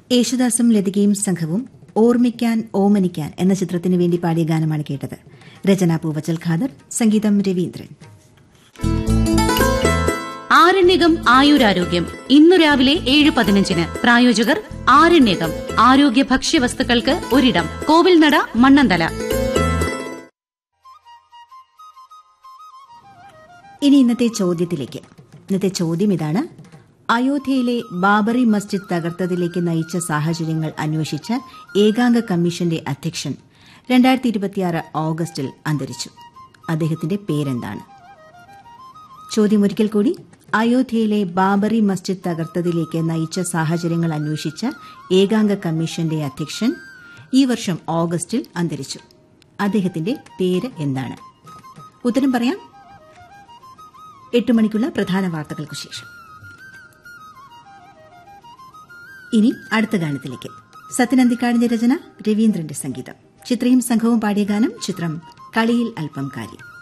യേശുദാസും ലതികയും സംഘവും ഓർമ്മിക്കാൻ ഓമനിക്കാൻ എന്ന ചിത്രത്തിനു വേണ്ടി പാടിയ ഗാനമാണ് കേട്ടത് രചന പൂവച്ചൽ ഖാദർ സംഗീതം രവീന്ദ്രൻ ആരണ്യകം ആയുരാരോഗ്യം ഇന്നു രാവിലെ ഏഴ് പതിനഞ്ചിന് പ്രായോജകർ ആരണ്യകം ആരോഗ്യ ഭക്ഷ്യവസ്തുക്കൾക്ക് ഒരിടം കോവിൽനട മണ്ണന്തല ഇനി ഇന്നത്തെ ചോദ്യത്തിലേക്ക് ഇന്നത്തെ ചോദ്യം ഇതാണ് അയോധ്യയിലെ ബാബറി മസ്ജിദ് തകർത്തതിലേക്ക് നയിച്ച സാഹചര്യങ്ങൾ അന്വേഷിച്ച ഏകാംഗ കമ്മീഷന്റെ അധ്യക്ഷൻ രണ്ടായിരത്തി ഇരുപത്തിയാറ് ഓഗസ്റ്റിൽ അന്തരിച്ചു അദ്ദേഹത്തിന്റെ പേരെന്താണ് ചോദ്യം ഒരിക്കൽ കൂടി അയോധ്യയിലെ ബാബറി മസ്ജിദ് തകർത്തതിലേക്ക് നയിച്ച സാഹചര്യങ്ങൾ അന്വേഷിച്ച ഏകാംഗ കമ്മീഷന്റെ അധ്യക്ഷൻ ഈ വർഷം ഓഗസ്റ്റിൽ അന്തരിച്ചു അദ്ദേഹത്തിന്റെ പേര് എന്താണ് ഉത്തരം പറയാം എട്ട് മണിക്കുള്ള പ്രധാന വാർത്തകൾക്കു ശേഷം ഇനി അടുത്ത ഗാനത്തിലേക്ക് സത്യനന്ദിക്കാടിന്റെ രചന രവീന്ദ്രന്റെ സംഗീതം ചിത്രയും സംഘവും പാടിയ ഗാനം ചിത്രം കളിയിൽ അല്പം കാര്യം